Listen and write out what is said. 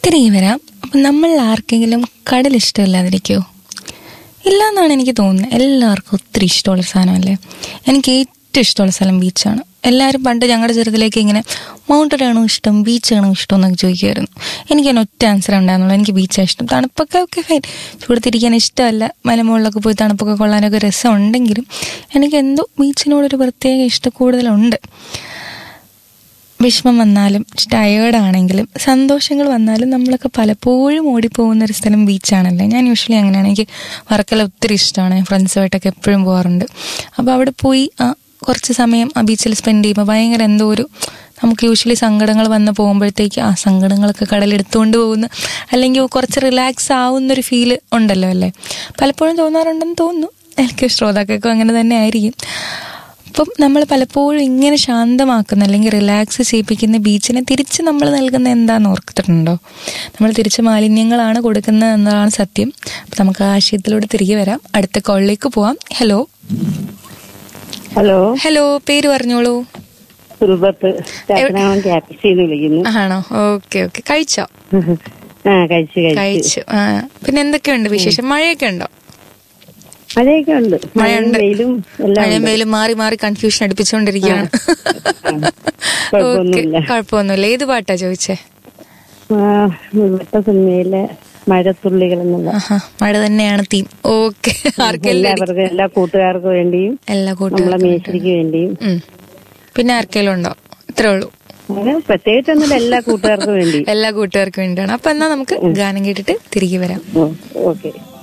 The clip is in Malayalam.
തിരികെ വരാം അപ്പം നമ്മൾ ആർക്കെങ്കിലും കടൽ ഇഷ്ടമില്ലാതിരിക്കുമോ ഇല്ല എന്നാണ് എനിക്ക് തോന്നുന്നത് എല്ലാവർക്കും ഒത്തിരി ഇഷ്ടമുള്ള സാധനമല്ലേ എനിക്ക് ഏറ്റവും ഇഷ്ടമുള്ള സ്ഥലം ബീച്ചാണ് എല്ലാവരും പണ്ട് ഞങ്ങളുടെ ചെറുതിലേക്ക് ഇങ്ങനെ മൗണ്ടൻ ആണോ ഇഷ്ടം ബീച്ചാണോ ഇഷ്ടം എന്നൊക്കെ ചോദിക്കുമായിരുന്നു എനിക്ക് അതിന് ഒറ്റ ആൻസർ ഉണ്ടായിരുന്നുള്ളൂ എനിക്ക് ബീച്ചാണ് ഇഷ്ടം തണുപ്പൊക്കെ ഒക്കെ ഫൈൻ ചൂടത്തിരിക്കാൻ ഇഷ്ടമല്ല മലമുകളിലൊക്കെ പോയി തണുപ്പൊക്കെ കൊള്ളാനൊക്കെ രസമുണ്ടെങ്കിലും എനിക്ക് എന്തോ ബീച്ചിനോടൊരു പ്രത്യേക ഇഷ്ടം കൂടുതലുണ്ട് വിഷമം വന്നാലും ടയേർഡാണെങ്കിലും സന്തോഷങ്ങൾ വന്നാലും നമ്മളൊക്കെ പലപ്പോഴും ഓടിപ്പോകുന്ന ഒരു സ്ഥലം ബീച്ചാണല്ലേ ഞാൻ യൂഷ്വലി അങ്ങനെയാണ് എനിക്ക് വർക്കല ഒത്തിരി ഇഷ്ടമാണ് ഞാൻ ഫ്രണ്ട്സുമായിട്ടൊക്കെ എപ്പോഴും പോകാറുണ്ട് അപ്പോൾ അവിടെ പോയി ആ കുറച്ച് സമയം ആ ബീച്ചിൽ സ്പെൻഡ് ചെയ്യുമ്പോൾ ഭയങ്കര എന്തോ ഒരു നമുക്ക് യൂഷ്വലി സങ്കടങ്ങൾ വന്ന് പോകുമ്പോഴത്തേക്ക് ആ സങ്കടങ്ങളൊക്കെ കടലെടുത്തുകൊണ്ട് പോകുന്ന അല്ലെങ്കിൽ കുറച്ച് റിലാക്സ് ആവുന്നൊരു ഫീല് ഉണ്ടല്ലോ അല്ലേ പലപ്പോഴും തോന്നാറുണ്ടെന്ന് തോന്നുന്നു എനിക്ക് ശ്രോതാക്കൾക്കും അങ്ങനെ തന്നെ ആയിരിക്കും അപ്പം നമ്മൾ പലപ്പോഴും ഇങ്ങനെ ശാന്തമാക്കുന്ന അല്ലെങ്കിൽ റിലാക്സ് ചെയ്യിപ്പിക്കുന്ന ബീച്ചിനെ തിരിച്ച് നമ്മൾ നൽകുന്ന എന്താന്ന് ഓർത്തിട്ടുണ്ടോ നമ്മൾ തിരിച്ച് മാലിന്യങ്ങളാണ് കൊടുക്കുന്നത് എന്നതാണ് സത്യം അപ്പം നമുക്ക് ആ ആശയത്തിലൂടെ തിരികെ വരാം അടുത്ത കോളിലേക്ക് പോവാം ഹലോ ഹലോ ഹലോ പേര് പറഞ്ഞോളൂ സുൽബത്ത് ചാത്തനാമൻ ക്യാപ്സിന്ന് വിളിക്കുന്നു ആണോ ഓക്കെ ഓക്കെ കഴിച്ചോ ആ കഴിച്ചു കഴിച്ചു കഴിച്ചു ആ പിന്നെ എന്തൊക്കെയുണ്ട് വിശേഷം മഴയൊക്കെ ഉണ്ടോ മഴയൊക്കെ ഉണ്ട് മഴയും മഴയുണ്ട്. വെയിലും എല്ലാം മഴയും ഉണ്ട്. വെയിലും മാറി മാറി കൺഫ്യൂഷൻ അടിപ്പിച്ചുകൊണ്ടിരിക്കുകയാണ് കുഴപ്പമൊന്നുമില്ല. ഓക്കെ കുഴപ്പമൊന്നുമില്ല ഏത് പാട്ടാ ചോദിച്ചേ ആ, വെട്ട സിനിമയിലെ മഴത്തുള്ളികൾ എന്നുള്ള ആഹാ, മഴ തന്നെയാണ് തീം ഓക്കെ ആർക്കെല്ലാം എല്ലാവർക്കും എല്ലാ കൂട്ടുകാർക്കും വേണ്ടിയും എല്ലാ നമ്മളെ കൂട്ടുകാർക്കും മേശരിക്ക് വേണ്ടിയും ഉം. പിന്നെ ആർക്കെങ്കിലും ഉണ്ടോ ഇത്രേ ഉള്ളൂ അങ്ങനെ പ്രത്യേകിച്ചൊന്നുമില്ല എല്ലാ കൂട്ടുകാർക്കും വേണ്ടി എല്ലാ കൂട്ടുകാർക്കും വേണ്ടിയാണ് അപ്പൊ എന്നാ നമുക്ക് ഗാനം കേട്ടിട്ട് തിരികെ വരാം ഓക്കെ